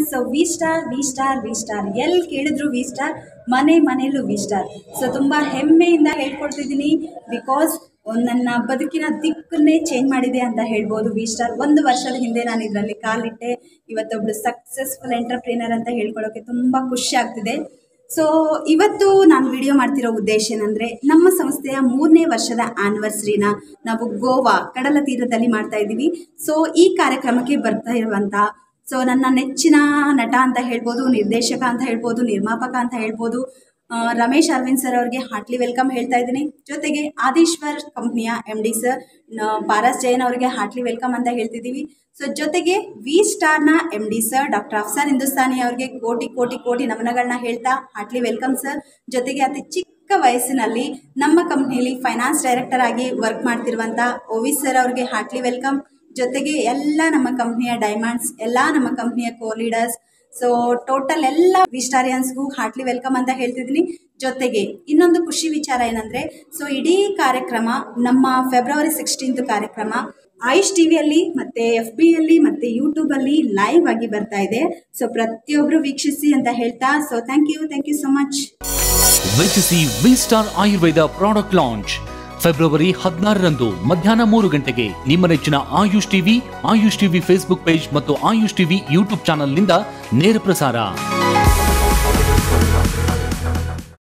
so V star V star V star ಎಲ್ಲಿ ಕೇಳಿದ್ರು V star ಮನೆ ಮನೆಯಲ್ಲೂ ವಿ ಸ್ಟಾರ್ ಸೊ ತುಂಬ ಹೆಮ್ಮೆಯಿಂದ ಹೇಳ್ಕೊಡ್ತಿದ್ದೀನಿ ಬಿಕಾಸ್ ನನ್ನ ಬದುಕಿನ ದಿಕ್ಕನ್ನೇ ಚೇಂಜ್ ಮಾಡಿದೆ ಅಂತ ಹೇಳ್ಬೋದು ವಿ ಸ್ಟಾರ್ ಒಂದು ವರ್ಷದ ಹಿಂದೆ ನಾನು ಇದರಲ್ಲಿ ಕಾಲಿಟ್ಟೆ ಇವತ್ತೊಬ್ಳು ಸಕ್ಸಸ್ಫುಲ್ ಎಂಟರ್ಪ್ರಿನರ್ ಅಂತ ಹೇಳ್ಕೊಳ್ಳೋಕೆ ತುಂಬ ಖುಷಿ ಆಗ್ತಿದೆ ಸೊ ಇವತ್ತು ನಾನು ವಿಡಿಯೋ ಮಾಡ್ತಿರೋ ಉದ್ದೇಶ ಏನಂದರೆ ನಮ್ಮ ಸಂಸ್ಥೆಯ ಮೂರನೇ ವರ್ಷದ ಆ್ಯನಿವರ್ಸರಿನ ನಾವು ಗೋವಾ ಕಡಲ ತೀರದಲ್ಲಿ ಮಾಡ್ತಾ ಇದ್ದೀವಿ ಸೊ ಈ ಕಾರ್ಯಕ್ರಮಕ್ಕೆ ಬರ್ತಾ ಇರುವಂಥ ಸೊ ನನ್ನ ನೆಚ್ಚಿನ ನಟ ಅಂತ ಹೇಳ್ಬೋದು ನಿರ್ದೇಶಕ ಅಂತ ಹೇಳ್ಬೋದು ನಿರ್ಮಾಪಕ ಅಂತ ಹೇಳ್ಬೋದು ಆ, ರಮೇಶ್ ಅರವಿಂದ್ ಸರ್ ಅವ್ರಿಗೆ ಹಾರ್ಟ್ಲಿ ವೆಲ್ಕಮ್ ಹೇಳ್ತಾ ಇದ್ದೀನಿ ಜೊತೆಗೆ ಆದೀಶ್ವರ್ ಕಂಪ್ನಿಯ M D sir Paras Jain ಅವರಿಗೆ ಹಾರ್ಟ್ಲಿ ವೆಲ್ಕಮ್ ಅಂತ ಹೇಳ್ತಿದ್ದೀವಿ ಸೊ ಜೊತೆಗೆ ವಿ ಸ್ಟಾರ್ನ M D sir doctor Afsar Hindustani ಅವರಿಗೆ ಕೋಟಿ ಕೋಟಿ ಕೋಟಿ ನಮನಗಳನ್ನ ಹೇಳ್ತಾ ಹಾರ್ಟ್ಲಿ ವೆಲ್ಕಮ್ ಸರ್ ಜೊತೆಗೆ ಅತಿ ಚಿಕ್ಕ ವಯಸ್ಸಿನಲ್ಲಿ ನಮ್ಮ ಕಂಪ್ನಿಯಲ್ಲಿ ಫೈನಾನ್ಸ್ ಡೈರೆಕ್ಟರ್ ಆಗಿ ವರ್ಕ್ ಮಾಡ್ತಿರುವಂಥ ಓವಿ ಸರ್ ಅವ್ರಿಗೆ ಹಾರ್ಟ್ಲಿ ವೆಲ್ಕಮ್ ಜೊತೆಗೆ ಎಲ್ಲ ನಮ್ಮ ಕಂಪ್ನಿಯ ಡೈಮಂಡ್ಸ್ ಎಲ್ಲ ನಮ್ಮ ಕಂಪ್ನಿಯ ಕೋ ಲೀಡರ್ಸ್ ಸೊ ಟೋಟಲ್ ಎಲ್ಲ ವಿಸ್ಟಾರಿಯನ್ಸ್ಗೂ ಹಾರ್ಟ್ಲಿ ವೆಲ್ಕಮ್ ಅಂತ ಹೇಳ್ತಿದ್ದೀನಿ ಜೊತೆಗೆ ಇನ್ನೊಂದು ಖುಷಿ ವಿಚಾರ ಏನಂದರೆ ಸೊ ಇಡೀ ಕಾರ್ಯಕ್ರಮ ನಮ್ಮ ಫೆಬ್ರವರಿ ಸಿಕ್ಸ್ಟೀನ್ತ್ ಕಾರ್ಯಕ್ರಮ ಆಯುಷ್ ಟಿವಿಯಲ್ಲಿ ಮತ್ತು ಎಫ್ ಬಿಯಲ್ಲಿ ಮತ್ತು ಯೂಟ್ಯೂಬಲ್ಲಿ ಲೈವ್ ಆಗಿ ಬರ್ತಾ ಇದೆ ಸೊ ಪ್ರತಿಯೊಬ್ಬರು ವೀಕ್ಷಿಸಿ ಅಂತ ಹೇಳ್ತಾ so thank you thank you so much ವೀಕ್ಷಿಸಿ V star ayurveda product launch February ಹದಿನಾರರಂದು ಮಧ್ಯಾಹ್ನ ಮೂರು ಗಂಟೆಗೆ ನಿಮ್ಮ ನೆಚ್ಚಿನ Ayush TV Ayush TV Facebook page ಮತ್ತು ಆಯುಷ್ ಟಿವಿ ಯೂಟ್ಯೂಬ್ ಚಾನೆಲ್ನಿಂದ ನೇರ ಪ್ರಸಾರ